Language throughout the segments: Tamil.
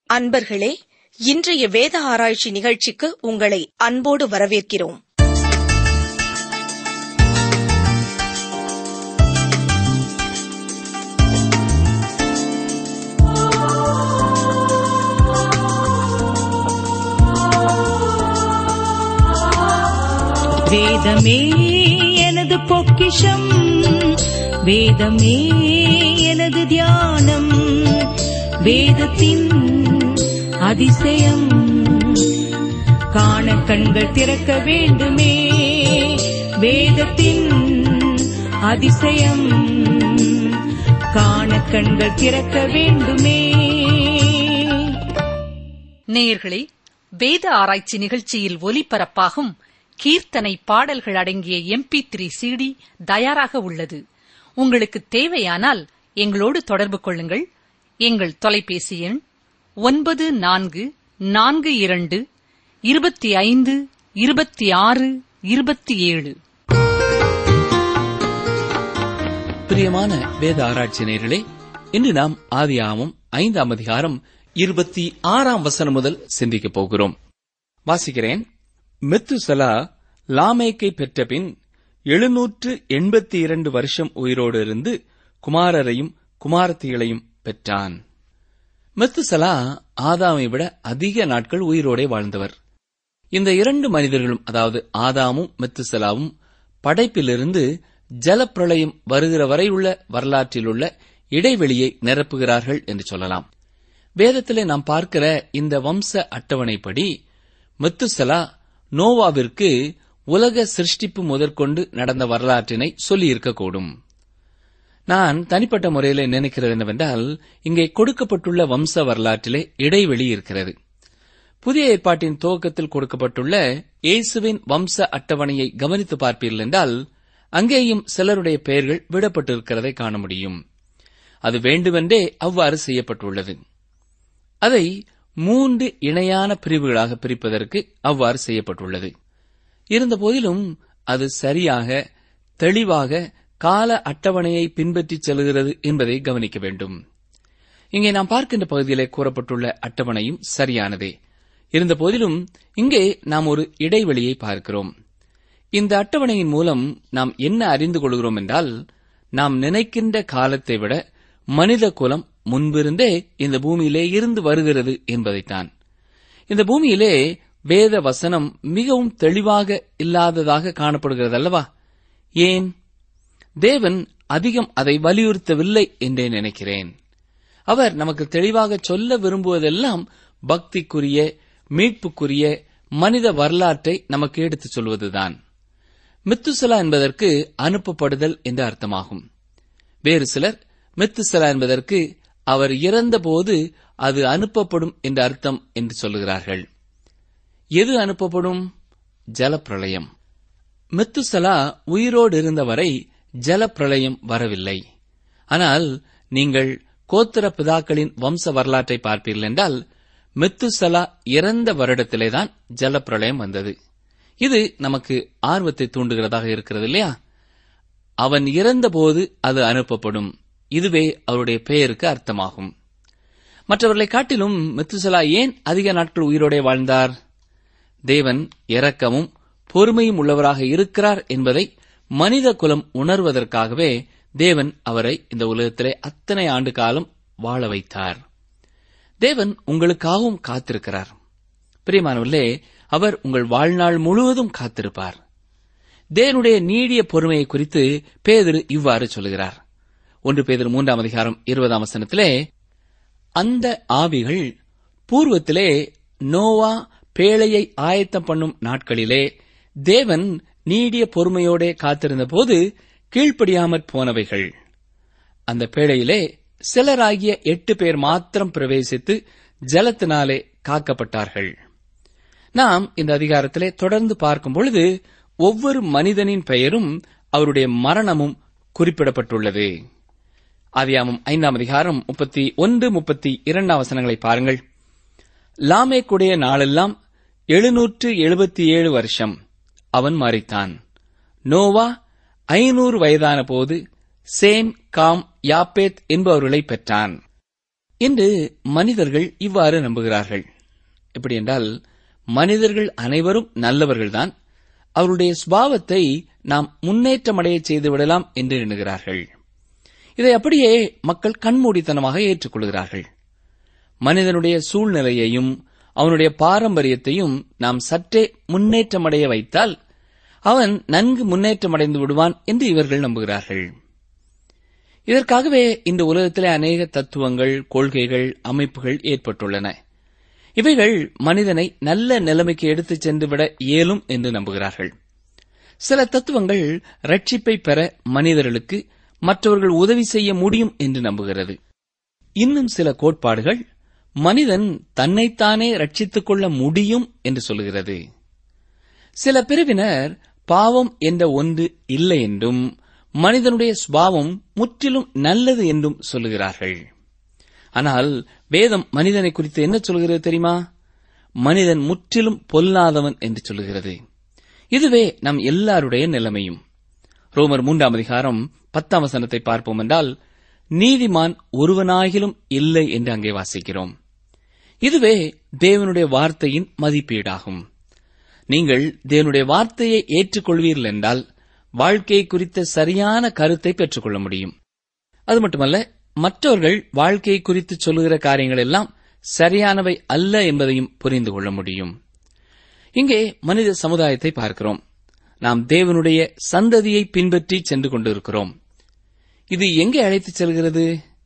அன்பர்களே இன்றைய வேத ஆராய்ச்சி நிகழ்ச்சிக்கு உங்களை அன்போடு வரவேற்கிறோம் வேதமே எனது பொக்கிஷம் வேதமே எனது தியானம் வேதத்தின் அதிசயம் காண கண்கள் திறக்க வேண்டுமே வேதத்தின் அதிசயம் காண கண்கள் திறக்க வேண்டுமே நேயர்களே வேத ஆராய்ச்சி நிகழ்ச்சியில் ஒலிபரப்பாகும் கீர்த்தனை பாடல்கள் அடங்கிய எம்பி த்ரீ சிடி தயாராக உள்ளது உங்களுக்கு தேவையானால் எங்களோடு தொடர்பு கொள்ளுங்கள் எங்கள் தொலைபேசி எண் ஒன்பது நான்கு நான்கு இரண்டு இருபத்தி ஐந்து இருபத்தி ஆறு இருபத்தி ஏழு பிரியமான வேத ஆராய்ச்சி நேயர்களே இன்று நாம் ஆதியாமம் ஐந்தாம் அதிகாரம் இருபத்தி ஆறாம் வசனம் முதல் சிந்திக்கப் போகிறோம் வாசிக்கிறேன் மெத்துசலா லாமேக்கை பெற்றபின் எழுநூற்று எண்பத்தி இரண்டு வருஷம் உயிரோடு இருந்து குமாரரையும் குமாரத்திகளையும் பெற்றான் மெத்துசலா ஆதாமை விட அதிக நாட்கள் உயிரோடே வாழ்ந்தவர் இந்த இரண்டு மனிதர்களும் அதாவது ஆதாமும் மெத்துசலாவும் படைப்பிலிருந்து ஜலப்பிரளயம் வருகிற வரை உள்ள வரலாற்றில் உள்ள இடைவெளியை நிரப்புகிறார்கள் என்று சொல்லலாம் வேதத்திலே நாம் பார்க்கிற இந்த வம்ச அட்டவணைப்படி மெத்துசலா நோவாவிற்கு உலக சிருஷ்டிப்பு முதற்கொண்டு நடந்த வரலாற்றினை சொல்லியிருக்கக்கூடும் நான் தனிப்பட்ட முறையில் நினைக்கிறது என்னவென்றால் இங்கே கொடுக்கப்பட்டுள்ள வம்ச வரலாற்றிலே இடைவெளி இருக்கிறது புதிய ஏற்பாட்டின் துவக்கத்தில் கொடுக்கப்பட்டுள்ள இயேசுவின் வம்ச அட்டவணையை கவனித்து பார்ப்பீர்கள் என்றால் அங்கேயும் சிலருடைய பெயர்கள் விடப்பட்டிருக்கிறதை காண முடியும் அது வேண்டுமென்றே அவ்வாறு செய்யப்பட்டுள்ளது அதை மூன்று இணையான பிரிவுகளாக பிரிப்பதற்கு அவ்வாறு செய்யப்பட்டுள்ளது இருந்தபோதிலும் அது சரியாக தெளிவாக கால அட்டவணையை பின்பற்றிச் செல்கிறது என்பதை கவனிக்க வேண்டும் இங்கே நாம் பார்க்கின்ற பகுதியிலே கூறப்பட்டுள்ள அட்டவணையும் சரியானதே இருந்தபோதிலும் இங்கே நாம் ஒரு இடைவெளியை பார்க்கிறோம் இந்த அட்டவணையின் மூலம் நாம் என்ன அறிந்து கொள்கிறோம் என்றால் நாம் நினைக்கின்ற காலத்தை விட மனித குலம் முன்பிருந்தே இந்த பூமியிலே இருந்து வருகிறது என்பதைத்தான் இந்த பூமியிலே வேத வசனம் மிகவும் தெளிவாக இல்லாததாக காணப்படுகிறது அல்லவா ஏன் தேவன் அதிகம் அதை வலியுறுத்தவில்லை என்றே நினைக்கிறேன் அவர் நமக்கு தெளிவாக சொல்ல விரும்புவதெல்லாம் பக்திக்குரிய மீட்புக்குரிய மனித வரலாற்றை நமக்கு எடுத்துச் சொல்வதுதான் மித்துசலா என்பதற்கு அனுப்பப்படுதல் என்று அர்த்தமாகும் வேறு சிலர் மித்துசலா என்பதற்கு அவர் இறந்தபோது அது அனுப்பப்படும் என்ற அர்த்தம் என்று சொல்லுகிறார்கள் எது அனுப்பப்படும் ஜலப்பிரளயம் மெத்துசலா உயிரோடு இருந்தவரை ஜலப்பிரளயம் வரவில்லை ஆனால் நீங்கள் கோத்திர பிதாக்களின் வம்ச வரலாற்றை பார்ப்பீர்கள் என்றால் மெத்துசலா இறந்த வருடத்திலேதான் ஜலப்பிரளயம் வந்தது இது நமக்கு ஆர்வத்தை தூண்டுகிறதாக இருக்கிறது இல்லையா அவன் இறந்தபோது அது அனுப்பப்படும் இதுவே அவருடைய பெயருக்கு அர்த்தமாகும் மற்றவர்களை காட்டிலும் மெத்துசலா ஏன் அதிக நாட்கள் உயிரோடே வாழ்ந்தார் தேவன் இரக்கமும் பொறுமையும் உள்ளவராக இருக்கிறார் என்பதை மனித குலம் உணர்வதற்காகவே தேவன் அவரை இந்த உலகத்திலே அத்தனை ஆண்டு காலம் வாழ வைத்தார் தேவன் உங்களுக்காகவும் காத்திருக்கிறார் பிரியமானவர்களே அவர் உங்கள் வாழ்நாள் முழுவதும் காத்திருப்பார் தேவனுடைய நீடிய பொறுமையை குறித்து பேதிரு இவ்வாறு சொல்கிறார் ஒன்று பேதிரு மூன்றாம் அதிகாரம் இருபதாம் வசனத்திலே அந்த ஆவிகள் பூர்வத்திலே நோவா பேழையை ஆயத்தம் பண்ணும் நாட்களிலே தேவன் நீடிய பொறுமையோடே காத்திருந்த போது கீழ்ப்படியாமற் போனவைகள் அந்த பேழையிலே சிலராகிய எட்டு பேர் மாத்திரம் பிரவேசித்து ஜலத்தினாலே காக்கப்பட்டார்கள் நாம் இந்த அதிகாரத்திலே தொடர்ந்து பார்க்கும் பொழுது ஒவ்வொரு மனிதனின் பெயரும் அவருடைய மரணமும் குறிப்பிடப்பட்டுள்ளது ஆதியாமம் ஐந்தாம் அதிகாரம் முப்பத்தி ஒன்று முப்பத்தி இரண்டாம் வசனங்களை பாருங்கள் லாமேக்குடைய நாளெல்லாம் எழுநூற்று எழுபத்தி ஏழு வருஷம் அவன் மறித்தான் நோவா ஐநூறு வயதான போது சேம் காம் யாப்பேத் என்பவர்களை பெற்றான் இன்று மனிதர்கள் இவ்வாறு நம்புகிறார்கள் எப்படி என்றால் மனிதர்கள் அனைவரும் நல்லவர்கள்தான் அவருடைய சுபாவத்தை நாம் முன்னேற்றமடைய செய்து விடலாம் என்று எண்ணுகிறார்கள் இதை அப்படியே மக்கள் கண்மூடித்தனமாக ஏற்றுக்கொள்கிறார்கள் மனிதனுடைய சூழ்நிலையையும் அவனுடைய பாரம்பரியத்தையும் நாம் சற்றே முன்னேற்றமடைய வைத்தால் அவன் நன்கு முன்னேற்றமடைந்து விடுவான் என்று இவர்கள் நம்புகிறார்கள் இதற்காகவே இந்த உலகத்திலே அநேக தத்துவங்கள் கொள்கைகள் அமைப்புகள் ஏற்பட்டுள்ளன இவைகள் மனிதனை நல்ல நிலைமைக்கு எடுத்துச் சென்றுவிட இயலும் என்று நம்புகிறார்கள் சில தத்துவங்கள் ரட்சிப்பை பெற மனிதர்களுக்கு மற்றவர்கள் உதவி செய்ய முடியும் என்று நம்புகிறது இன்னும் சில கோட்பாடுகள் மனிதன் தன்னைத்தானே ரட்சித்துக் கொள்ள முடியும் என்று சொல்கிறது சில பிரிவினர் பாவம் என்ற ஒன்று இல்லை என்றும் மனிதனுடைய சுபாவம் முற்றிலும் நல்லது என்றும் சொல்லுகிறார்கள் ஆனால் வேதம் மனிதனை குறித்து என்ன சொல்கிறது தெரியுமா மனிதன் முற்றிலும் பொல்லாதவன் என்று சொல்லுகிறது இதுவே நம் எல்லாருடைய நிலைமையும் ரோமர் மூன்றாம் அதிகாரம் பத்தாம் வசனத்தை பார்ப்போம் என்றால் நீதிமான் ஒருவனாகிலும் இல்லை என்று அங்கே வாசிக்கிறோம் இதுவே தேவனுடைய வார்த்தையின் மதிப்பீடாகும் நீங்கள் தேவனுடைய வார்த்தையை ஏற்றுக்கொள்வீர்கள் என்றால் வாழ்க்கை குறித்த சரியான கருத்தை பெற்றுக்கொள்ள முடியும் அது மட்டுமல்ல மற்றவர்கள் வாழ்க்கை குறித்து சொல்லுகிற காரியங்கள் எல்லாம் சரியானவை அல்ல என்பதையும் புரிந்து கொள்ள முடியும் இங்கே மனித சமுதாயத்தை பார்க்கிறோம் நாம் தேவனுடைய சந்ததியை பின்பற்றி சென்று கொண்டிருக்கிறோம் இது எங்கே அழைத்துச் செல்கிறது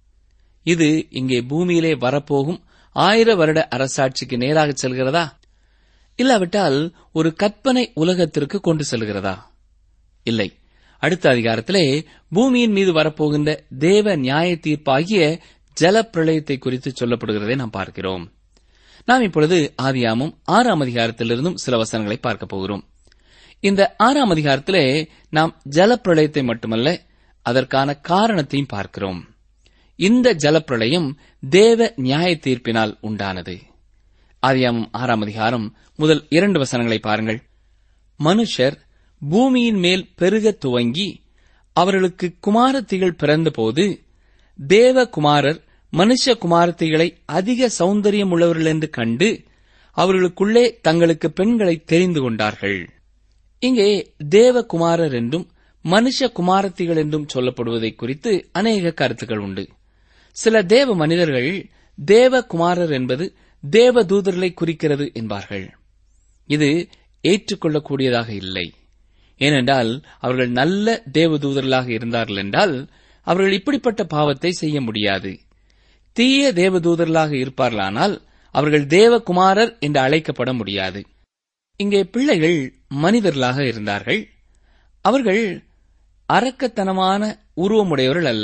இது இங்கே பூமியிலே வரப்போகும் ஆயிர வருட அரசாட்சிக்கு நேராக செல்கிறதா இல்லாவிட்டால் ஒரு கற்பனை உலகத்திற்கு கொண்டு செல்கிறதா இல்லை அடுத்த அதிகாரத்திலே பூமியின் மீது வரப்போகின்ற தேவ நியாய தீர்ப்பாகிய ஜல பிரளயத்தை குறித்து சொல்லப்படுகிறதை நாம் பார்க்கிறோம் நாம் இப்பொழுது ஆதியாமும் ஆறாம் அதிகாரத்திலிருந்தும் சில வசனங்களை பார்க்க போகிறோம் இந்த ஆறாம் அதிகாரத்திலே நாம் ஜலப்பிரளயத்தை மட்டுமல்ல அதற்கான காரணத்தையும் பார்க்கிறோம் இந்த ஜலப்பிரளயம் தேவ நியாய தீர்ப்பினால் உண்டானது ஆதியாமம் ஆறாம் அதிகாரம் முதல் இரண்டு வசனங்களை பாருங்கள் மனுஷர் பூமியின் மேல் பெருகத் துவங்கி அவர்களுக்கு குமாரத்திகள் பிறந்தபோது தேவகுமாரர் மனுஷ குமாரத்திகளை அதிக சௌந்தரியம் உள்ளவர்கள் என்று கண்டு அவர்களுக்குள்ளே தங்களுக்கு பெண்களை தெரிந்து கொண்டார்கள் இங்கே தேவகுமாரர் என்றும் மனுஷ குமாரத்திகள் என்றும் சொல்லப்படுவதை குறித்து அநேக கருத்துக்கள் உண்டு சில தேவ மனிதர்கள் தேவகுமாரர் என்பது தேவ தூதர்களை குறிக்கிறது என்பார்கள் இது ஏற்றுக்கொள்ளக்கூடியதாக இல்லை ஏனென்றால் அவர்கள் நல்ல தேவதூதர்களாக இருந்தார்கள் என்றால் அவர்கள் இப்படிப்பட்ட பாவத்தை செய்ய முடியாது தீய தேவதூதர்களாக இருப்பார்களானால் அவர்கள் தேவகுமாரர் என்று அழைக்கப்பட முடியாது இங்கே பிள்ளைகள் மனிதர்களாக இருந்தார்கள் அவர்கள் அரக்கத்தனமான உருவமுடையவர்கள் அல்ல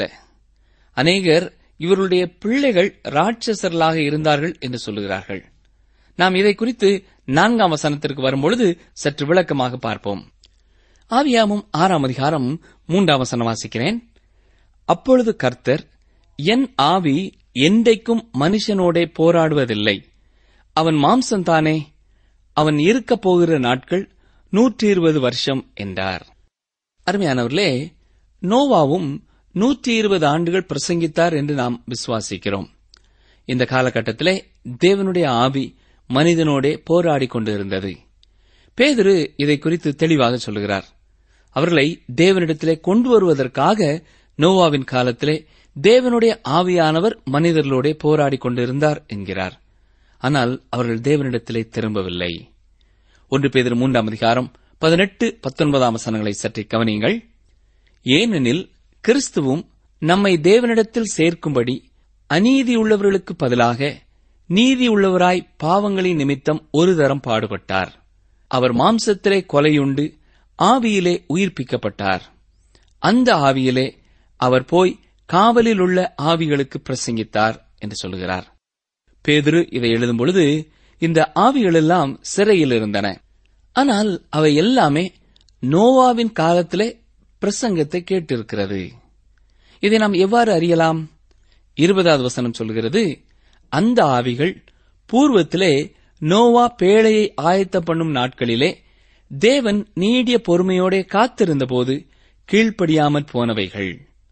அநேகர் இவர்களுடைய பிள்ளைகள் ராட்சசர்களாக இருந்தார்கள் என்று சொல்லுகிறார்கள் நாம் இதை குறித்து நான்காம் வசனத்திற்கு வரும்பொழுது சற்று விளக்கமாக பார்ப்போம் ஆவியாமும் ஆறாம் அதிகாரம் மூன்றாம் வசனம் வாசிக்கிறேன் அப்பொழுது கர்த்தர் என் ஆவி என்றைக்கும் மனுஷனோடே போராடுவதில்லை அவன் மாம்சம்தானே அவன் இருக்கப் போகிற நாட்கள் நூற்றி இருபது வருஷம் என்றார் அருமையானவர்களே நோவாவும் நூற்றி இருபது ஆண்டுகள் பிரசங்கித்தார் என்று நாம் விசுவாசிக்கிறோம் இந்த காலகட்டத்திலே தேவனுடைய ஆவி மனிதனோடே போராடிக் கொண்டிருந்தது பேதுரு இதை குறித்து தெளிவாக சொல்லுகிறார் அவர்களை தேவனிடத்திலே கொண்டு வருவதற்காக நோவாவின் காலத்திலே தேவனுடைய ஆவியானவர் மனிதர்களோடே போராடிக் கொண்டிருந்தார் என்கிறார் ஆனால் அவர்கள் தேவனிடத்திலே திரும்பவில்லை ஒன்று பேதர் மூன்றாம் அதிகாரம் பதினெட்டு பத்தொன்பதாம் வசனங்களை சற்றே கவனியுங்கள் ஏனெனில் கிறிஸ்துவும் நம்மை தேவனிடத்தில் சேர்க்கும்படி அநீதியுள்ளவர்களுக்கு பதிலாக நீதியுள்ளவராய் பாவங்களின் நிமித்தம் ஒரு தரம் பாடுபட்டார் அவர் மாம்சத்திலே கொலையுண்டு ஆவியிலே உயிர்ப்பிக்கப்பட்டார் அந்த ஆவியிலே அவர் போய் காவலில் உள்ள ஆவிகளுக்கு பிரசங்கித்தார் என்று சொல்லுகிறார் பேதுரு இதை எழுதும் பொழுது இந்த ஆவிகளெல்லாம் சிறையில் இருந்தன ஆனால் அவை எல்லாமே நோவாவின் காலத்திலே பிரசங்கத்தை கேட்டிருக்கிறது இதை நாம் எவ்வாறு அறியலாம் இருபதாவது வசனம் சொல்கிறது அந்த ஆவிகள் பூர்வத்திலே நோவா பேழையை ஆயத்தம் பண்ணும் நாட்களிலே தேவன் நீடிய பொறுமையோடே காத்திருந்தபோது கீழ்ப்படியாமற் போனவைகள்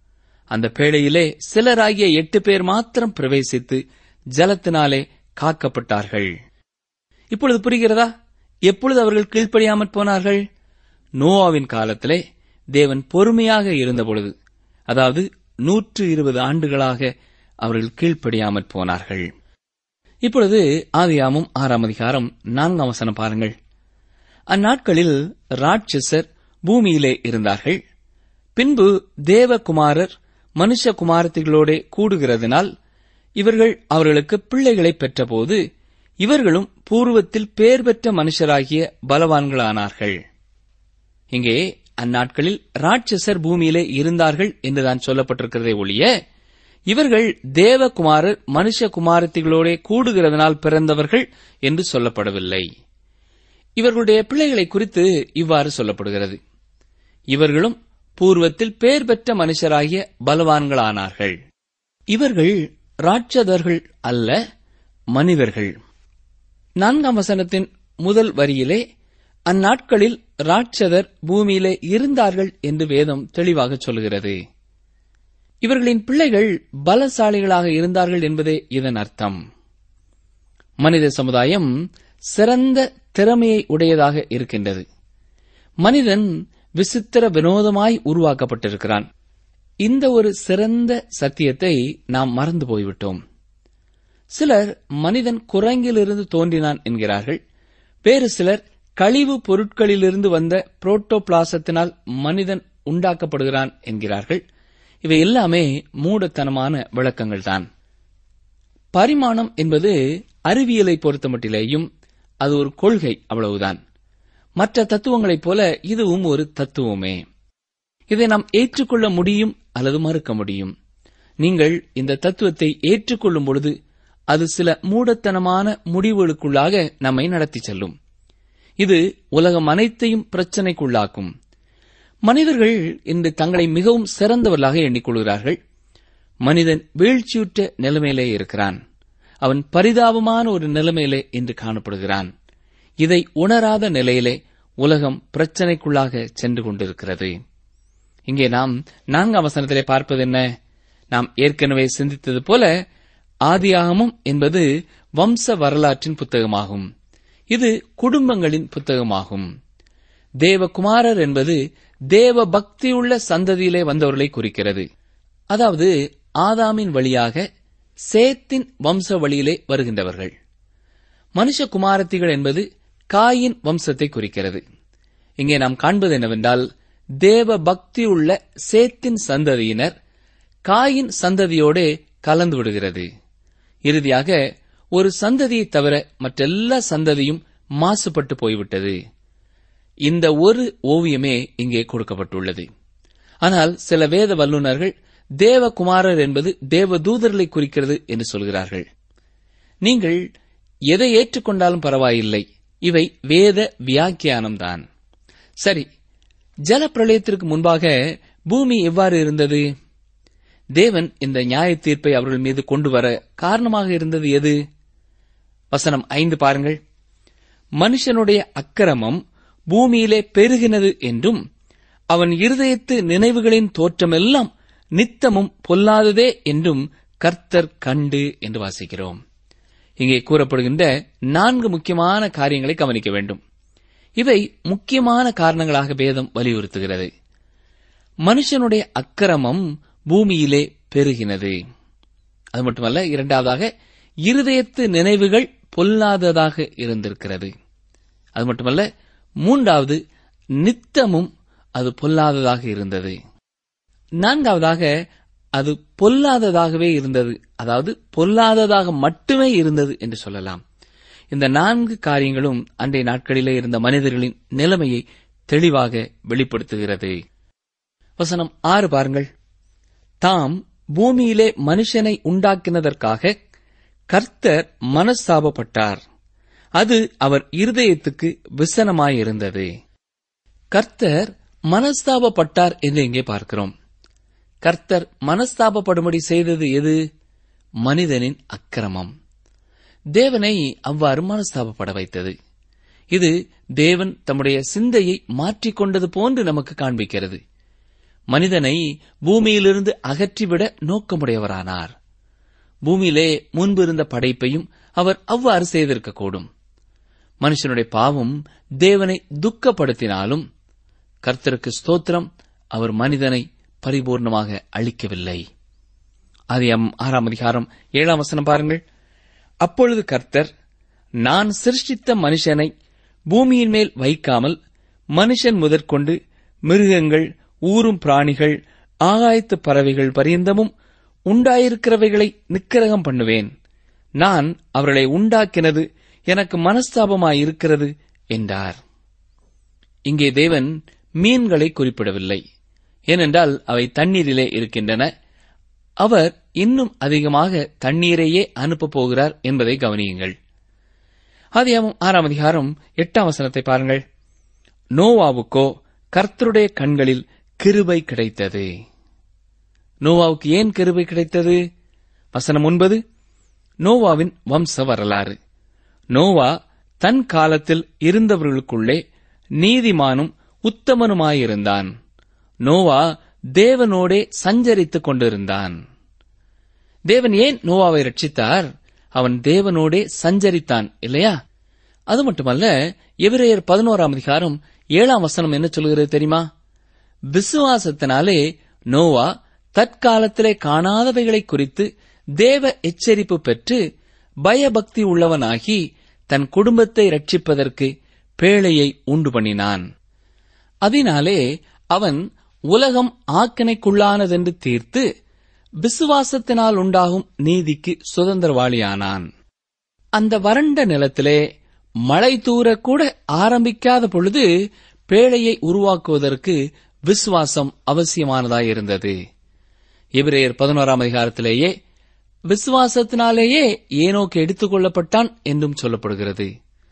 அந்த பேழையிலே சிலராகிய எட்டு பேர் மாத்திரம் பிரவேசித்து ஜலத்தினாலே காக்கப்பட்டார்கள் இப்பொழுது புரிகிறதா எப்பொழுது அவர்கள் கீழ்ப்படியாமற் போனார்கள் நோவாவின் காலத்திலே தேவன் பொறுமையாக இருந்தபொழுது அதாவது நூற்று இருபது ஆண்டுகளாக அவர்கள் கீழ்ப்படியாமற் போனார்கள் இப்பொழுது ஆதியாமும் ஆறாம் அதிகாரம் நான்காம் வசனம் பாருங்கள் அந்நாட்களில் ராட்சசர் பூமியிலே இருந்தார்கள் பின்பு தேவகுமாரர் மனுஷகுமாரத்திகளோடே கூடுகிறதினால் இவர்கள் அவர்களுக்கு பிள்ளைகளை பெற்றபோது இவர்களும் பூர்வத்தில் பேர் பெற்ற மனுஷராகிய பலவான்களானார்கள் இங்கே அந்நாட்களில் ராட்சசர் பூமியிலே இருந்தார்கள் என்றுதான் சொல்லப்பட்டிருக்கிறதே ஒழிய இவர்கள் தேவகுமாரர் மனுஷகுமாரத்திகளோடே கூடுகிறதனால் பிறந்தவர்கள் என்று சொல்லப்படவில்லை இவர்களுடைய பிள்ளைகளை குறித்து இவ்வாறு சொல்லப்படுகிறது இவர்களும் பூர்வத்தில் பேர் பெற்ற மனுஷராகிய பலவான்களானார்கள் இவர்கள் ராட்சதர்கள் அல்ல மனிதர்கள் நான்காம் வசனத்தின் முதல் வரியிலே அந்நாட்களில் ராட்சதர் பூமியிலே இருந்தார்கள் என்று வேதம் தெளிவாக சொல்கிறது இவர்களின் பிள்ளைகள் பலசாலிகளாக இருந்தார்கள் என்பதே இதன் அர்த்தம் மனித சமுதாயம் சிறந்த திறமையை உடையதாக இருக்கின்றது மனிதன் விசித்திர வினோதமாய் உருவாக்கப்பட்டிருக்கிறான் இந்த ஒரு சிறந்த சத்தியத்தை நாம் மறந்து போய்விட்டோம் சிலர் மனிதன் குரங்கிலிருந்து தோன்றினான் என்கிறார்கள் வேறு சிலர் கழிவு பொருட்களிலிருந்து வந்த புரோட்டோபிளாசத்தினால் மனிதன் உண்டாக்கப்படுகிறான் என்கிறார்கள் இவை எல்லாமே மூடத்தனமான விளக்கங்கள்தான் பரிமாணம் என்பது அறிவியலை பொறுத்தமட்டிலேயும் அது ஒரு கொள்கை அவ்வளவுதான் மற்ற தத்துவங்களைப் போல இதுவும் ஒரு தத்துவமே இதை நாம் ஏற்றுக்கொள்ள முடியும் அல்லது மறுக்க முடியும் நீங்கள் இந்த தத்துவத்தை ஏற்றுக்கொள்ளும் பொழுது அது சில மூடத்தனமான முடிவுகளுக்குள்ளாக நம்மை நடத்தி செல்லும் இது உலகம் அனைத்தையும் பிரச்சனைக்குள்ளாக்கும் மனிதர்கள் இன்று தங்களை மிகவும் சிறந்தவர்களாக எண்ணிக்கொள்கிறார்கள் மனிதன் வீழ்ச்சியுற்ற நிலைமையிலே இருக்கிறான் அவன் பரிதாபமான ஒரு நிலைமையிலே இன்று காணப்படுகிறான் இதை உணராத நிலையிலே உலகம் பிரச்சனைக்குள்ளாக சென்று கொண்டிருக்கிறது இங்கே நாம் நான்காம் வசனத்திலே பார்ப்பது என்ன நாம் ஏற்கனவே சிந்தித்தது போல ஆதியாகமும் என்பது வம்ச வரலாற்றின் புத்தகமாகும் இது குடும்பங்களின் புத்தகமாகும் தேவகுமாரர் என்பது தேவ பக்தியுள்ள சந்ததியிலே வந்தவர்களை குறிக்கிறது அதாவது ஆதாமின் வழியாக சேத்தின் வம்ச வழியிலே வருகின்றவர்கள் மனுஷகுமாரத்திகள் என்பது காயின் வம்சத்தை குறிக்கிறது இங்கே நாம் காண்பது என்னவென்றால் தேவ பக்தியுள்ள சேத்தின் சந்ததியினர் காயின் சந்ததியோடே கலந்து விடுகிறது இறுதியாக ஒரு சந்ததியை தவிர மற்றெல்லா சந்ததியும் மாசுபட்டு போய்விட்டது இந்த ஒரு ஓவியமே இங்கே கொடுக்கப்பட்டுள்ளது ஆனால் சில வேத வல்லுநர்கள் தேவகுமாரர் என்பது தேவ தூதர்களை குறிக்கிறது என்று சொல்கிறார்கள் நீங்கள் எதை ஏற்றுக்கொண்டாலும் பரவாயில்லை இவை வேத வியாக்கியானம்தான் சரி ஜல பிரளயத்திற்கு முன்பாக பூமி எவ்வாறு இருந்தது தேவன் இந்த நியாய தீர்ப்பை அவர்கள் மீது கொண்டு வர காரணமாக இருந்தது எது வசனம் ஐந்து பாருங்கள் மனுஷனுடைய அக்கிரமம் பூமியிலே பெருகினது என்றும் அவன் இருதயத்து நினைவுகளின் தோற்றமெல்லாம் நித்தமும் பொல்லாததே என்றும் கர்த்தர் கண்டு என்று வாசிக்கிறோம் இங்கே கூறப்படுகின்ற நான்கு முக்கியமான காரியங்களை கவனிக்க வேண்டும் இவை முக்கியமான காரணங்களாக வேதம் வலியுறுத்துகிறது மனுஷனுடைய அக்கிரமம் பூமியிலே பெருகினது அது மட்டுமல்ல இரண்டாவதாக இருதயத்து நினைவுகள் பொல்லாததாக இருந்திருக்கிறது அது மட்டுமல்ல மூன்றாவது நித்தமும் அது பொல்லாததாக இருந்தது நான்காவதாக அது பொல்லாததாகவே இருந்தது அதாவது பொல்லாததாக மட்டுமே இருந்தது என்று சொல்லலாம் இந்த நான்கு காரியங்களும் அன்றைய நாட்களிலே இருந்த மனிதர்களின் நிலைமையை தெளிவாக வெளிப்படுத்துகிறது வசனம் ஆறு பாருங்கள் தாம் பூமியிலே மனுஷனை உண்டாக்கினதற்காக கர்த்தர் மனஸ்தாபப்பட்டார் அது அவர் இருதயத்துக்கு விசனமாயிருந்தது கர்த்தர் மனஸ்தாபப்பட்டார் என்று இங்கே பார்க்கிறோம் கர்த்தர் மனஸ்தாபப்படும்படி செய்தது எது மனிதனின் அக்கிரமம் தேவனை அவ்வாறு மனஸ்தாபப்பட வைத்தது இது தேவன் தம்முடைய சிந்தையை மாற்றிக்கொண்டது போன்று நமக்கு காண்பிக்கிறது மனிதனை பூமியிலிருந்து அகற்றிவிட நோக்கமுடையவரானார் பூமியிலே முன்பு இருந்த படைப்பையும் அவர் அவ்வாறு செய்திருக்கக்கூடும் மனுஷனுடைய பாவம் தேவனை துக்கப்படுத்தினாலும் கர்த்தருக்கு ஸ்தோத்திரம் அவர் மனிதனை பரிபூர்ணமாக அழிக்கவில்லை அதிகம் ஆறாம் அதிகாரம் ஏழாம் வசனம் பாருங்கள் அப்பொழுது கர்த்தர் நான் சிருஷ்டித்த மனுஷனை பூமியின் மேல் வைக்காமல் மனுஷன் முதற்கொண்டு மிருகங்கள் ஊரும் பிராணிகள் ஆகாயத்து பறவைகள் பரியந்தமும் உண்டாயிருக்கிறவைகளை நிக்கிரகம் பண்ணுவேன் நான் அவர்களை உண்டாக்கினது எனக்கு மனஸ்தாபமாயிருக்கிறது என்றார் இங்கே தேவன் மீன்களை குறிப்பிடவில்லை ஏனென்றால் அவை தண்ணீரிலே இருக்கின்றன அவர் இன்னும் அதிகமாக தண்ணீரையே அனுப்பப் போகிறார் என்பதை கவனியுங்கள் ஆதியாமம் ஆறாம் அதிகாரம் எட்டாம் வசனத்தை பாருங்கள் நோவாவுக்கோ கர்த்தருடைய கண்களில் கிருபை கிடைத்தது நோவாவுக்கு ஏன் கிருபை கிடைத்தது வசனம் ஒன்பது நோவாவின் வம்ச வரலாறு நோவா தன் காலத்தில் இருந்தவர்களுக்குள்ளே நீதிமானும் உத்தமனுமாயிருந்தான் நோவா தேவனோடே சஞ்சரித்துக் கொண்டிருந்தான் தேவன் ஏன் நோவாவை ரட்சித்தார் அவன் தேவனோடே சஞ்சரித்தான் இல்லையா அது மட்டுமல்ல எபிரேயர் பதினோராம் அதிகாரம் ஏழாம் வசனம் என்ன சொல்கிறது தெரியுமா விசுவாசத்தினாலே நோவா தற்காலத்திலே காணாதவைகளை குறித்து தேவ எச்சரிப்பு பெற்று பயபக்தி உள்ளவனாகி தன் குடும்பத்தை ரட்சிப்பதற்கு பேழையை உண்டு பண்ணினான் அதனாலே அவன் உலகம் ஆக்கினைக்குள்ளானதென்று தீர்த்து விசுவாசத்தினால் உண்டாகும் நீதிக்கு சுதந்திரவாளியானான் அந்த வறண்ட நிலத்திலே மழை தூரக்கூட ஆரம்பிக்காத பொழுது பேழையை உருவாக்குவதற்கு விசுவாசம் அவசியமானதாயிருந்தது எபிரேயர் பதினோராம் அதிகாரத்திலேயே விசுவாசத்தினாலேயே ஏனோக்கு எடுத்துக் கொள்ளப்பட்டான் என்றும் சொல்லப்படுகிறது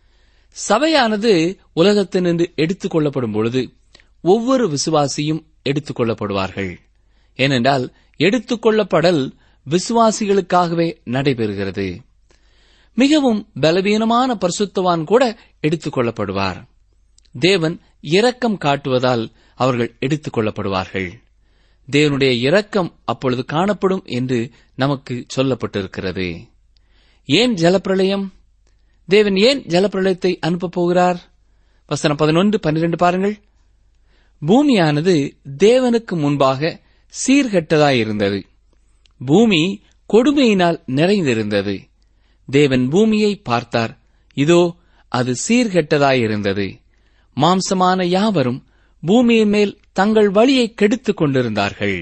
சபையானது உலகத்தினின்று எடுத்துக் கொள்ளப்படும் பொழுது ஒவ்வொரு விசுவாசியும் எடுத்துக் கொள்ளப்படுவார்கள் ஏனென்றால் எடுத்துக் கொள்ளப்படல் விசுவாசிகளுக்காகவே நடைபெறுகிறது மிகவும் பலவீனமான பரிசுத்தவான் கூட எடுத்துக் கொள்ளப்படுவார் தேவன் இரக்கம் காட்டுவதால் அவர்கள் எடுத்துக் கொள்ளப்படுவார்கள் தேவனுடைய இரக்கம் அப்பொழுது காணப்படும் என்று நமக்கு சொல்லப்பட்டிருக்கிறது ஏன் ஜலப்பிரளயம் தேவன் ஏன் ஜலப்பிரளயத்தை அனுப்பப் போகிறார் வசனம் பதினொன்று பன்னிரண்டு பாருங்கள் பூமியானது தேவனுக்கு முன்பாக சீர்கெட்டதாயிருந்தது பூமி கொடுமையினால் நிறைந்திருந்தது தேவன் பூமியை பார்த்தார் இதோ அது சீர்கெட்டதாயிருந்தது மாம்சமான யாவரும் பூமியின் மேல் தங்கள் வழியை கெடுத்துக் கொண்டிருந்தார்கள்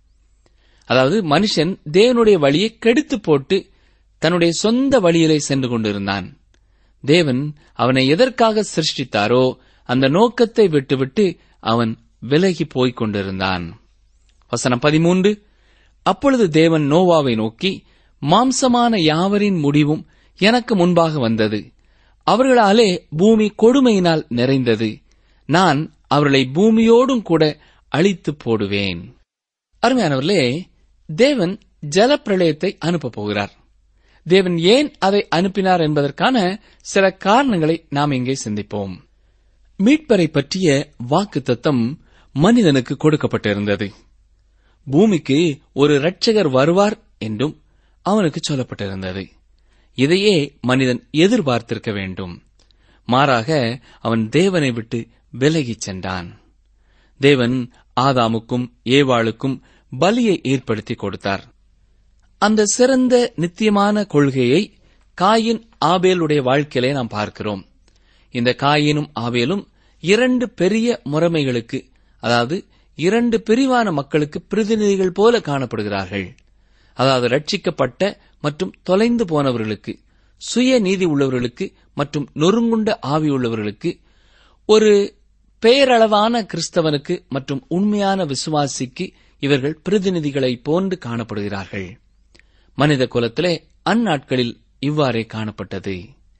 அதாவது மனுஷன் தேவனுடைய வழியை கெடுத்து போட்டு தன்னுடைய சொந்த வழியிலே சென்று கொண்டிருந்தான் தேவன் அவனை எதற்காக சிருஷ்டித்தாரோ அந்த நோக்கத்தை விட்டுவிட்டு அவன் விலகி போய்க் கொண்டிருந்தான் வசனம் பதிமூன்று அப்பொழுது தேவன் நோவாவை நோக்கி மாம்சமான யாவரின் முடிவும் எனக்கு முன்பாக வந்தது அவர்களாலே பூமி கொடுமையினால் நிறைந்தது நான் அவர்களை பூமியோடும் கூட அழித்து போடுவேன் அருமையானவர்களே தேவன் ஜலப்பிரளயத்தை அனுப்பப் போகிறார் தேவன் ஏன் அதை அனுப்பினார் என்பதற்கான சில காரணங்களை நாம் இங்கே சிந்திப்போம் மீட்பரை பற்றிய வாக்கு தத்தம் மனிதனுக்கு கொடுக்கப்பட்டிருந்தது பூமிக்கு ஒரு இரட்சகர் வருவார் என்றும் அவனுக்கு சொல்லப்பட்டிருந்தது இதையே மனிதன் எதிர்பார்த்திருக்க வேண்டும் மாறாக அவன் தேவனை விட்டு விலகிச் சென்றான் தேவன் ஆதாமுக்கும் ஏவாளுக்கும் பலியை ஏற்படுத்தி கொடுத்தார் அந்த சிறந்த நித்தியமான கொள்கையை காயின் ஆபேலுடைய வாழ்க்கையிலே நாம் பார்க்கிறோம் இந்த காயினும் ஆபேலும் இரண்டு பெரிய முறைமைகளுக்கு அதாவது இரண்டு பிரிவான மக்களுக்கு பிரதிநிதிகள் போல காணப்படுகிறார்கள் அதாவது ரட்சிக்கப்பட்ட மற்றும் தொலைந்து போனவர்களுக்கு சுய நீதி உள்ளவர்களுக்கு மற்றும் நொறுங்குண்ட ஆவி உள்ளவர்களுக்கு ஒரு பெயரளவான கிறிஸ்தவனுக்கு மற்றும் உண்மையான விசுவாசிக்கு இவர்கள் பிரதிநிதிகளைப் போன்று காணப்படுகிறார்கள் மனித குலத்திலே அந்நாட்களில் இவ்வாறே காணப்பட்டது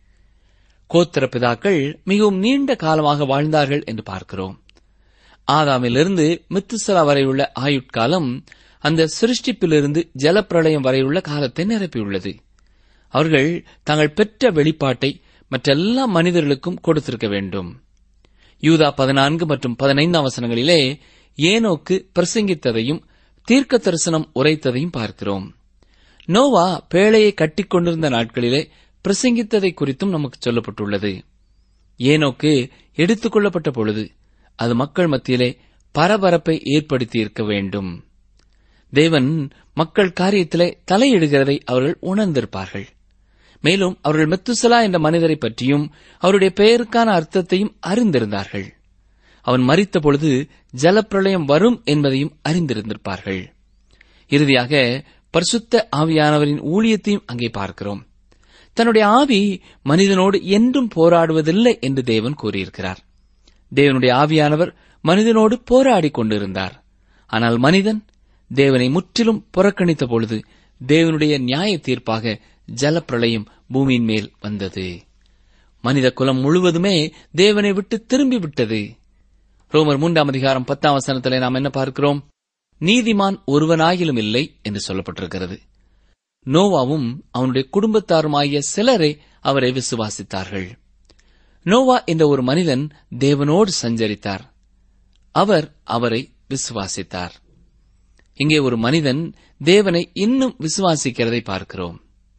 கோத்திர பிதாக்கள் மிகவும் நீண்ட காலமாக வாழ்ந்தார்கள் என்று பார்க்கிறோம் ஆதாமிலிருந்து மித்துசலா வரையுள்ள ஆயுட்காலம் அந்த சிருஷ்டிப்பிலிருந்து ஜலப்பிரளயம் வரையுள்ள காலத்தை நிரப்பியுள்ளது அவர்கள் தாங்கள் பெற்ற வெளிப்பாட்டை மற்றெல்லா மனிதர்களுக்கும் கொடுத்திருக்க வேண்டும் யூதா பதினான்கு மற்றும் பதினைந்தாம் வசனங்களிலே ஏனோக்கு பிரசங்கித்ததையும் தீர்க்க தரிசனம் உரைத்ததையும் பார்க்கிறோம் நோவா பேழையை கட்டிக்கொண்டிருந்த நாட்களிலே பிரசங்கித்ததை குறித்தும் நமக்கு சொல்லப்பட்டுள்ளது ஏனோக்கு எடுத்துக் கொள்ளப்பட்ட பொழுது அது மக்கள் மத்தியிலே பரபரப்பை ஏற்படுத்தி இருக்க வேண்டும் தேவன் மக்கள் காரியத்திலே தலையிடுகிறதை அவர்கள் உணர்ந்திருப்பார்கள் மேலும் அவர்கள் மெத்துசலா என்ற மனிதரை பற்றியும் அவருடைய பெயருக்கான அர்த்தத்தையும் அறிந்திருந்தார்கள் அவன் மறித்த பொழுது ஜலப்பிரளயம் வரும் என்பதையும் அறிந்திருந்திருப்பார்கள் இறுதியாக பரிசுத்த ஆவியானவரின் ஊழியத்தையும் அங்கே பார்க்கிறோம் தன்னுடைய ஆவி மனிதனோடு என்றும் போராடுவதில்லை என்று தேவன் கூறியிருக்கிறார் தேவனுடைய ஆவியானவர் மனிதனோடு போராடிக் கொண்டிருந்தார் ஆனால் மனிதன் தேவனை முற்றிலும் புறக்கணித்த பொழுது தேவனுடைய நியாய தீர்ப்பாக ஜலப்பிரளயம் பூமியின் மேல் வந்தது மனித குலம் முழுவதுமே தேவனை விட்டு திரும்பி விட்டது ரோமர் மூன்றாம் அதிகாரம் பத்தாம் வசனத்திலே நாம் என்ன பார்க்கிறோம் நீதிமான் ஒருவனாயிலும் இல்லை என்று சொல்லப்பட்டிருக்கிறது நோவாவும் அவனுடைய குடும்பத்தாருமாகிய சிலரே அவரை விசுவாசித்தார்கள் நோவா என்ற ஒரு மனிதன் தேவனோடு சஞ்சரித்தார் அவர் அவரை விசுவாசித்தார் இங்கே ஒரு மனிதன் தேவனை இன்னும் விசுவாசிக்கிறதை பார்க்கிறோம்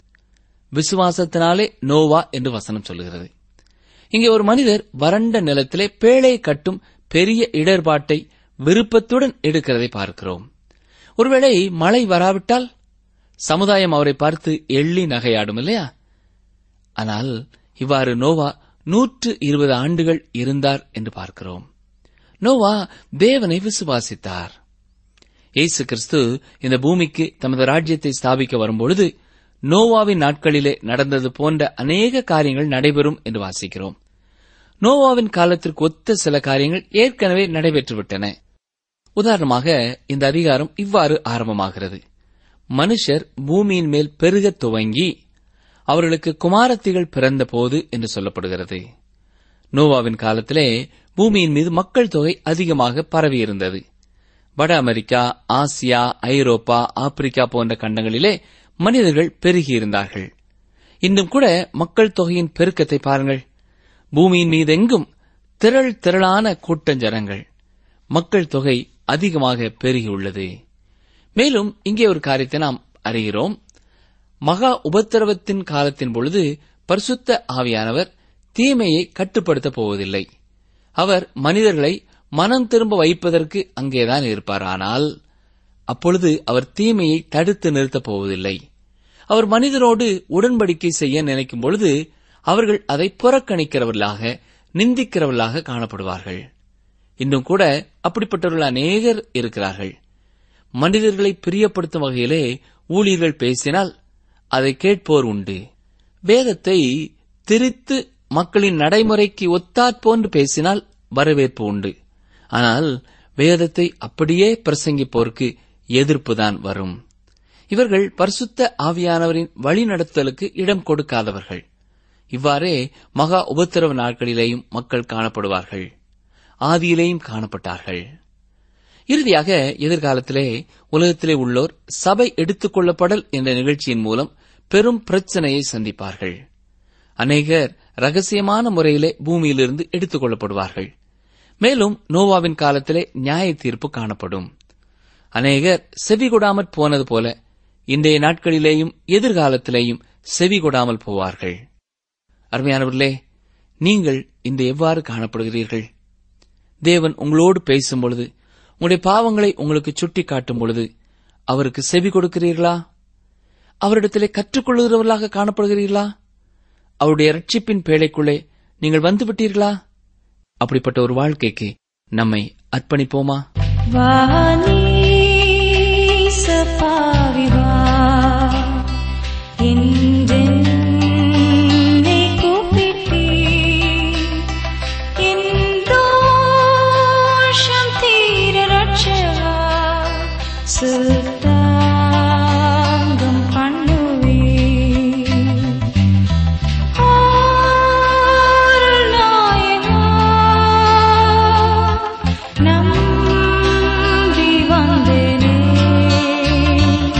விசுவாசத்தினாலே நோவா என்று வசனம் சொல்லுகிறது இங்கே ஒரு மனிதர் வறண்ட நிலத்திலே பேழை கட்டும் பெரிய இடர்பாட்டை விருப்பத்துடன் எடுக்கிறதை பார்க்கிறோம் ஒருவேளை மழை வராவிட்டால் சமுதாயம் அவரை பார்த்து எள்ளி நகையாடும் இல்லையா ஆனால் இவ்வாறு நோவா நூற்று இருபது ஆண்டுகள் இருந்தார் என்று பார்க்கிறோம் நோவா தேவனை விசுவாசித்தார் இயேசு கிறிஸ்து இந்த பூமிக்கு தமது ராஜ்யத்தை ஸ்தாபிக்க வரும்பொழுது நோவாவின் நாட்களிலே நடந்தது போன்ற அநேக காரியங்கள் நடைபெறும் என்று வாசிக்கிறோம் நோவாவின் காலத்திற்கு ஒத்த சில காரியங்கள் ஏற்கனவே நடைபெற்றுவிட்டன உதாரணமாக இந்த அதிகாரம் இவ்வாறு ஆரம்பமாகிறது மனுஷர் பூமியின் மேல் பெருகத் துவங்கி அவர்களுக்கு குமாரத்திகள் பிறந்தபோது என்று சொல்லப்படுகிறது நோவாவின் காலத்திலே பூமியின் மீது மக்கள் தொகை அதிகமாக பரவியிருந்தது வட அமெரிக்கா ஆசியா ஐரோப்பா ஆப்பிரிக்கா போன்ற கண்டங்களிலே மனிதர்கள் பெருகியிருந்தார்கள் இன்னும் கூட மக்கள் தொகையின் பெருக்கத்தை பாருங்கள் பூமியின் மீதெங்கும் திரள் திரளான கூட்டஞ்சனங்கள் மக்கள் தொகை அதிகமாக பெருகியுள்ளது மேலும் இங்கே ஒரு காரியத்தை நாம் அறிகிறோம் மகா உபத்திரவத்தின் காலத்தின் பொழுது பரிசுத்த ஆவியானவர் தீமையை கட்டுப்படுத்தப் போவதில்லை அவர் மனிதர்களை மனம் திரும்ப வைப்பதற்கு அங்கேதான் இருப்பார் ஆனால் அப்பொழுது அவர் தீமையை தடுத்து நிறுத்தப் போவதில்லை அவர் மனிதரோடு உடன்படிக்கை செய்ய நினைக்கும் பொழுது அவர்கள் அதை புறக்கணிக்கிறவர்களாக நிந்திக்கிறவர்களாக காணப்படுவார்கள் இன்னும் கூட அப்படிப்பட்டவர்கள் அநேகர் இருக்கிறார்கள் மனிதர்களை பிரியப்படுத்தும் வகையிலே ஊழியர்கள் பேசினால் அதை கேட்போர் உண்டு வேதத்தை திரித்து மக்களின் நடைமுறைக்கு ஒத்தாற்போன்று பேசினால் வரவேற்பு உண்டு ஆனால் வேதத்தை அப்படியே பிரசங்கிப்போருக்கு எதிர்ப்புதான் வரும் இவர்கள் பரிசுத்த ஆவியானவரின் வழிநடத்தலுக்கு இடம் கொடுக்காதவர்கள் இவ்வாறே மகா உபத்திரவ நாட்களிலேயும் மக்கள் காணப்படுவார்கள் ஆதியிலேயும் காணப்பட்டார்கள் இறுதியாக எதிர்காலத்திலே உலகத்திலே உள்ளோர் சபை எடுத்துக் கொள்ளப்படல் என்ற நிகழ்ச்சியின் மூலம் பெரும் பிரச்சனையை சந்திப்பார்கள் அநேகர் ரகசியமான முறையிலே பூமியிலிருந்து எடுத்துக் கொள்ளப்படுவார்கள் மேலும் நோவாவின் காலத்திலே நியாய தீர்ப்பு காணப்படும் அநேகர் செவி கொடாமற் போனது போல இன்றைய நாட்களிலேயும் எதிர்காலத்திலேயும் செவி கொடாமல் போவார்கள் அருமையானவர்களே நீங்கள் இந்த எவ்வாறு காணப்படுகிறீர்கள் தேவன் உங்களோடு பேசும் பொழுது உங்களுடைய பாவங்களை உங்களுக்கு சுட்டி காட்டும் பொழுது அவருக்கு செவி கொடுக்கிறீர்களா அவரிடத்திலே கற்றுக்கொள்கிறவர்களாக காணப்படுகிறீர்களா அவருடைய ரட்சிப்பின் பேழைக்குள்ளே நீங்கள் வந்து விட்டீர்களா அப்படிப்பட்ட ஒரு வாழ்க்கைக்கு நம்மை அர்ப்பணிப்போமா வாணி சபாவிவா என்றென்னை கூப்பிட்டீர். என் தோஷம் தீர ரட்சகா, சுத்தாங்கம் பண்ணுவீர். அருள்நாயகா, நம்பி வந்தேனே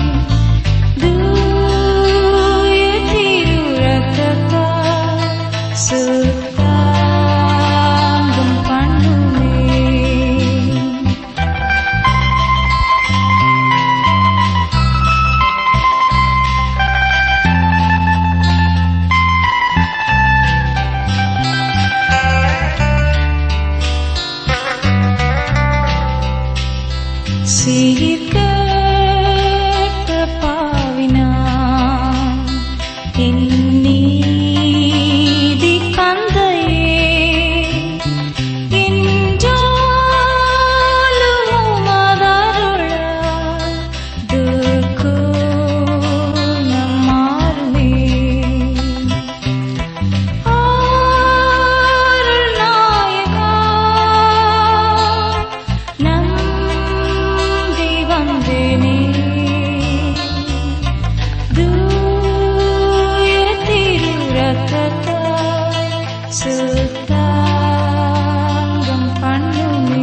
சுத்தாங்கம் பண்ணுமே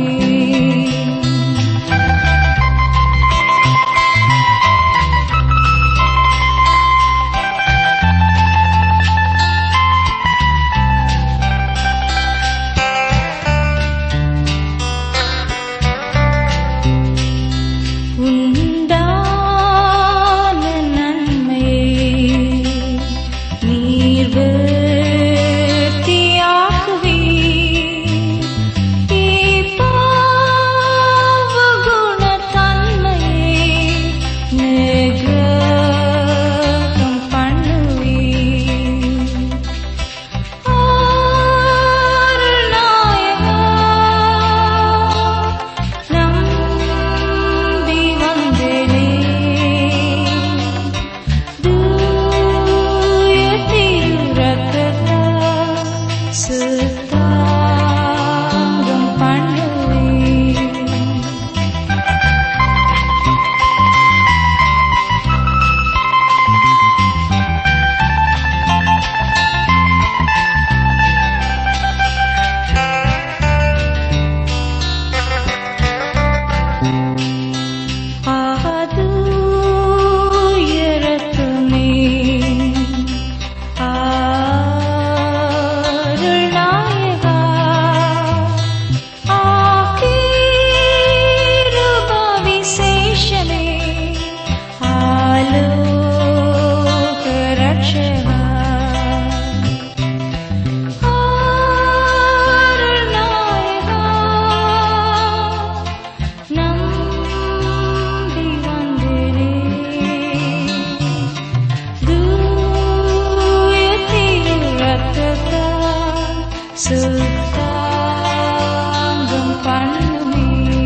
உண்டான நன்மை நீர் விருத்தியாக்குவி குணத்தன்மையை நிகிரகம் பண்ணுவி நம்பி வந்தேனே தூய திருரத்தத்தை சுத்தாங்கம் பண்ணுவேன் ஆதுயரத்துமே அருள்நாயகா ஆகீருப விசேஷமே ஆலோக ரட்சகா அருள்நாயகா நம்பி வந்தேனே தூய திருரத்தத்தால் சுத்தாங்கம் பண்ணுமே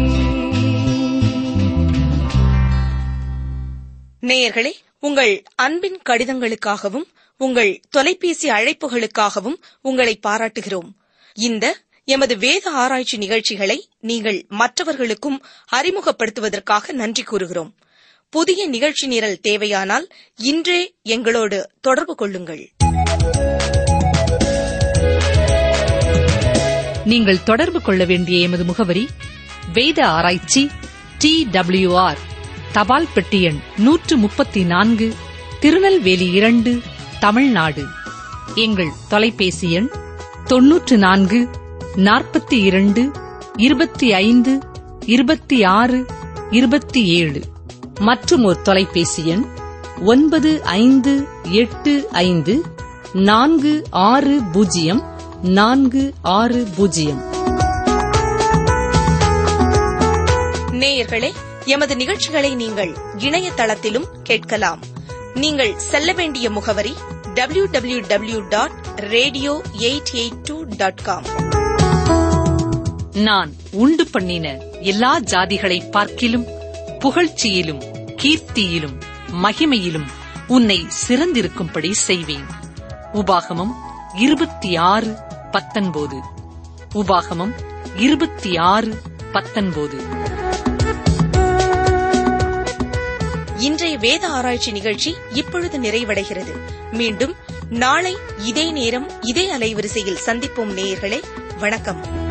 நேயர்களே உங்கள் அன்பின் கடிதங்களுக்காகவும் உங்கள் தொலைபேசி அழைப்புகளுக்காகவும் உங்களை பாராட்டுகிறோம் இந்த எமது வேத ஆராய்ச்சி நிகழ்ச்சிகளை நீங்கள் மற்றவர்களுக்கும் அறிமுகப்படுத்துவதற்காக நன்றி கூறுகிறோம் புதிய நிகழ்ச்சி நிரல் தேவையானால் இன்றே எங்களோடு தொடர்பு கொள்ளுங்கள் நீங்கள் தொடர்பு கொள்ள வேண்டிய எமது முகவரி வேத ஆராய்ச்சி டி ஆர் தபால் பெட்டி எண் நூற்று முப்பத்தி நான்கு திருநெல்வேலி இரண்டு தமிழ்நாடு எங்கள் தொலைபேசி எண் தொன்னூற்று நான்கு நாற்பத்தி இரண்டு இருபத்தி ஐந்து இருபத்தி ஆறு இருபத்தி ஏழு மற்றும் ஒரு தொலைபேசி எண் ஒன்பது ஐந்து எட்டு ஐந்து நான்கு ஆறு பூஜ்ஜியம் நான்கு ஆறு பூஜ்ஜியம் நேயர்களே எமது நிகழ்ச்சிகளை நீங்கள் இணையதளத்திலும் கேட்கலாம் நீங்கள் செல்ல வேண்டிய முகவரி W W W dot radio eight eight two dot com நான் உண்டு பண்ணின எல்லா ஜாதிகளை பார்க்கிலும் புகழ்ச்சியிலும் கீர்த்தியிலும் மகிமையிலும் உன்னை சிறந்திருக்கும்படி செய்வேன் உபாகமம் இருபத்தி ஆறு பத்தொன்பது உபாகமம் இருபத்தி ஆறு பத்தொன்பது இன்றைய வேத ஆராய்ச்சி நிகழ்ச்சி இப்பொழுது நிறைவடைகிறது மீண்டும் நாளை இதே நேரம் இதே அலைவரிசையில் சந்திப்போம் நேயர்களே வணக்கம்